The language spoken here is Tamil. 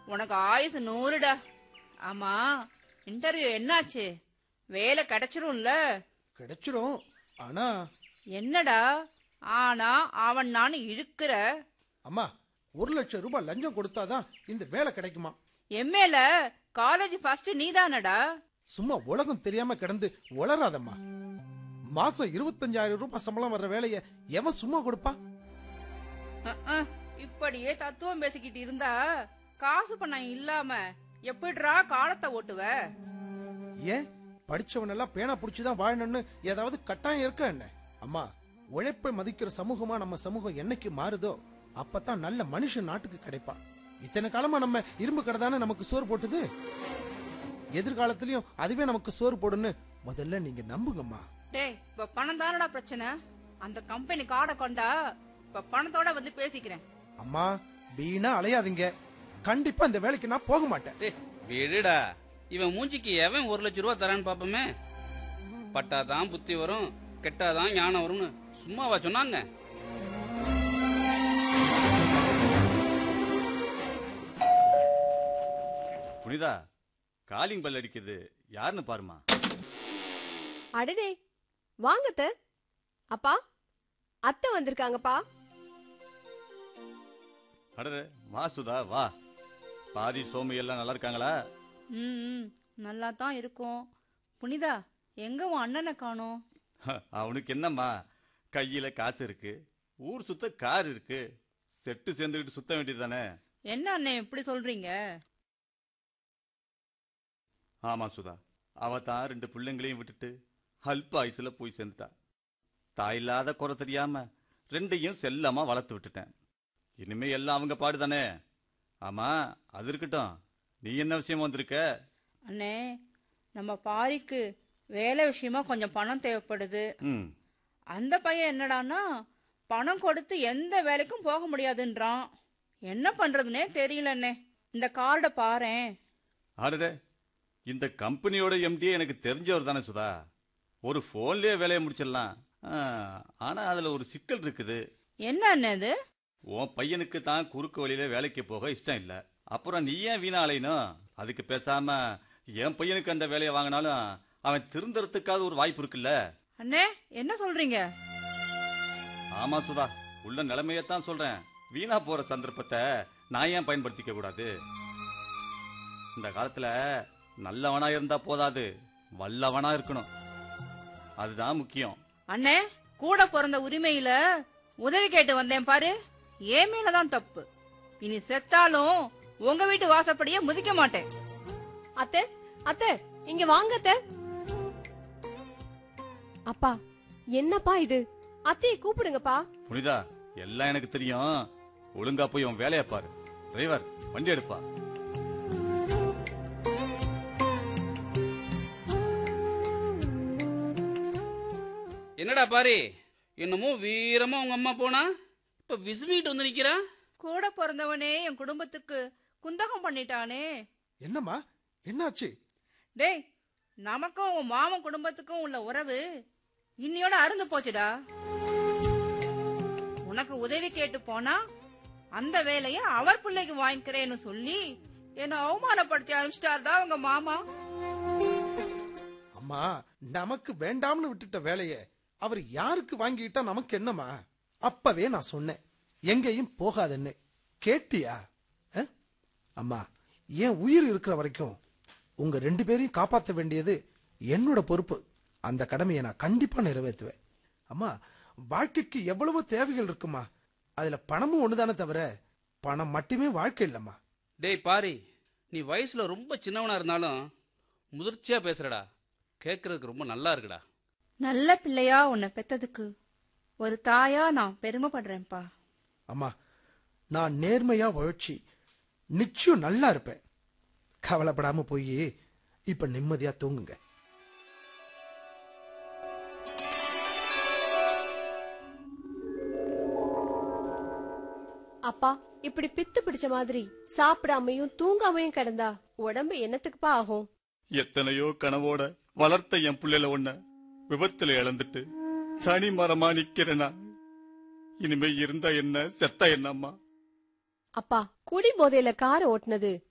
உனக்கு ஆயுசு நூறுடா ஆமா இன்டர்வியூ என்னாச்சு வேலை கிடைச்சிரும்ல கிடைச்சிரும் ஆனா என்னடா ஆனா அவன் நான் இழுக்கிற அம்மா ஒரு லட்சம் ரூபாய் லஞ்சம் கொடுத்தாதான் இந்த வேலை கிடைக்குமா எம்மேல காலேஜ் ஃபர்ஸ்ட் நீதானடா சும்மா உலகம் தெரியாம கிடந்து உளராதம்மா மாசம் இருபத்தஞ்சாயிரம் ரூபாய் சம்பளம் வர்ற வேலைய எவன் சும்மா கொடுப்பா அஹ், அஹ், இப்படியே தத்துவம் பேசிக்கிட்டு இருந்தா காசு பணம் இல்லாம எப்படிடா காலத்தை ஓட்டுவ ஏன் படிச்சவனெல்லாம் பேனா புடிச்சுதான் வாழணும்னு ஏதாவது கட்டாயம் இருக்கா என்ன அம்மா உழைப்பை மதிக்கிற சமூகமா நம்ம சமூகம் என்னைக்கு மாறுதோ அப்பதான் நல்ல மனுஷன் நாட்டுக்கு கிடைப்பான் இத்தனை காலமா நம்ம இரும்பு கடை தானே நமக்கு சோறு போட்டுது எதிர்காலத்திலயும் அதுவே நமக்கு சோறு போடுன்னு முதல்ல நீங்க நம்புங்கம்மா டேய் இப்ப பணம் தானடா பிரச்சனை அந்த கம்பெனி கார்டை கொண்டா இப்ப பணத்தோட வந்து பேசிக்கிறேன் அம்மா வீணா அலையாதீங்க கண்டிப்பா இந்த வேலைக்கு நான் போக மாட்டேன் டேய், விடுடா இவன் மூஞ்சிக்கு எவன் ஒரு லட்சம் ரூபா தரான்னு பாப்போமே பட்டாதான் புத்தி வரும் கெட்டாதான் ஞானம் வரும்னு சும்மாவா சொன்னாங்க புனிதா காலிங் பெல் அடிக்குது யாருன்னு பாருமா அடடே வாங்க அத்தை. அப்பா அத்தை வந்திருக்காங்கப்பா அடடே வா சுதா வா பாதி சோமு எல்லாம் நல்லா இருக்காங்களா ம் நல்லா தான் இருக்கும் புனிதா எங்க உன் அண்ணனை காணோம் அவனுக்கு என்னம்மா கையில காசு இருக்கு ஊர் சுத்த கார் இருக்கு செட்டு சேர்ந்துக்கிட்டு சுத்த வேண்டியதுதானே என்ன அண்ணே இப்படி சொல்றீங்க ஆமா சுதா அவ தான் ரெண்டு பிள்ளைங்களையும் விட்டுட்டு அல்ப ஆயுசுல போய் சேர்ந்துட்டா தாய் இல்லாத குறை தெரியாம ரெண்டையும் செல்லமா வளர்த்து விட்டுட்டேன் இனிமே எல்லாம் அவங்க பாடுதானே ஆமா அது இருக்கட்டும் நீ என்ன விஷயம் வந்திருக்க அண்ணே நம்ம பாரிக்கு வேலை விஷயமா கொஞ்சம் பணம் தேவைப்படுது ம் அந்த பையன் என்னடான்னா பணம் கொடுத்து எந்த வேலைக்கும் போக முடியாதுன்றான் என்ன பண்றதுனே தெரியல அண்ணே இந்த கார்டை பாரேன் ஆடுதே இந்த கம்பெனியோட எம்டியே எனக்கு தெரிஞ்சவர் தானே சுதா ஒரு ஃபோன்லயே வேலையை முடிச்சிடலாம் ஆ, ஆனா அதுல ஒரு சிக்கல் இருக்குது என்ன அண்ணே இது உன் பையனுக்கு தான் குறுக்கு வழியில வேலைக்கு போக இஷ்டம் இல்ல அப்புறம் நீ ஏன் வீணா அலையணும் அதுக்கு பேசாம என் பையனுக்கு அந்த வேலையை வாங்கினாலும் அவன் திருந்தறதுக்காவது ஒரு வாய்ப்பு இருக்குல்ல அண்ணே என்ன சொல்றீங்க ஆமா சுதா உள்ள நிலைமையத்தான் சொல்றேன் வீணா போற சந்தர்ப்பத்தை நான் ஏன் பயன்படுத்திக்க கூடாது இந்த காலத்துல நல்லவனா இருந்தா போதாது வல்லவனா இருக்கணும் அதுதான் முக்கியம் அண்ணே கூட பிறந்த உரிமையில உதவி கேட்டு வந்தேன் பாரு ஏன் மேலதான் தப்பு இனி செத்தாலும் உங்க வீட்டு வாசப்படியே முதிக்க மாட்டேன் அத்தை அத்தை இங்க வாங்க அத்தை அப்பா என்னப்பா இது அத்தையை கூப்பிடுங்கப்பா புனிதா எல்லாம் எனக்கு தெரியும் ஒழுங்கா போய் உன் வேலையை பாரு டிரைவர் வண்டி எடுப்பா என்னடா பாரு என்னமோ வீரமா உங்க அம்மா போனா இப்ப விசுமிட்டு வந்து நிக்கிறா கூட பிறந்தவனே என் குடும்பத்துக்கு குந்தகம் பண்ணிட்டானே என்னம்மா என்னாச்சு டேய் நமக்கும் உன் மாமன் குடும்பத்துக்கும் உள்ள உறவு இன்னியோட அருந்து போச்சுடா உனக்கு உதவி கேட்டு போனா அந்த வேலைய அவர் பிள்ளைக்கு வாங்கிக்கிறேன்னு சொல்லி என்ன அவமானப்படுத்தி அனுப்பிச்சிட்டாருடா உங்க மாமா அம்மா நமக்கு வேண்டாம்னு விட்டுட்ட வேலைய அவர் யாருக்கு வாங்கிட்டா நமக்கு என்னம்மா அப்பவே நான் சொன்னேன் எங்கேயும் போகாதன்னு கேட்டியா அஹ்? அம்மா என் உயிர் இருக்கிற வரைக்கும் உங்க ரெண்டு பேரையும் காப்பாத்த வேண்டியது என்னோட பொறுப்பு அந்த கடமையை நான் கண்டிப்பா நிறைவேற்றுவேன் அம்மா வாழ்க்கைக்கு எவ்வளவு தேவைகள் இருக்குமா அதுல பணமும் ஒண்ணுதானே தவிர பணம் மட்டுமே வாழ்க்கை இல்லம்மா டேய் பாரி நீ வயசுல ரொம்ப சின்னவனா இருந்தாலும் முதிர்ச்சியா பேசுறடா கேக்குறதுக்கு ரொம்ப நல்லா இருக்குடா நல்ல பிள்ளையா உன்னை பெத்ததுக்கு ஒரு தாயா நான் பெருமைப்படுறேன்ப்பா அம்மா நான் நேர்மையா உழைச்சி நிச்சயம் நல்லா இருப்பேன் கவலைப்படாம போய் இப்ப நிம்மதியா தூங்குங்க அப்பா இப்படி பித்து பிடிச்ச மாதிரி சாப்பிடாமையும் தூங்காமையும் கிடந்தா உடம்பு என்னத்துக்குப்பா ஆகும் எத்தனையோ கனவோட வளர்த்த என் பிள்ளைல ஒன்ன விபத்துல இழந்துட்டு தனி மரமா நிக்கிறேனா இனிமே இருந்தா என்ன செத்தா என்னம்மா அப்பா குடி போதையில கார் ஓட்டுனது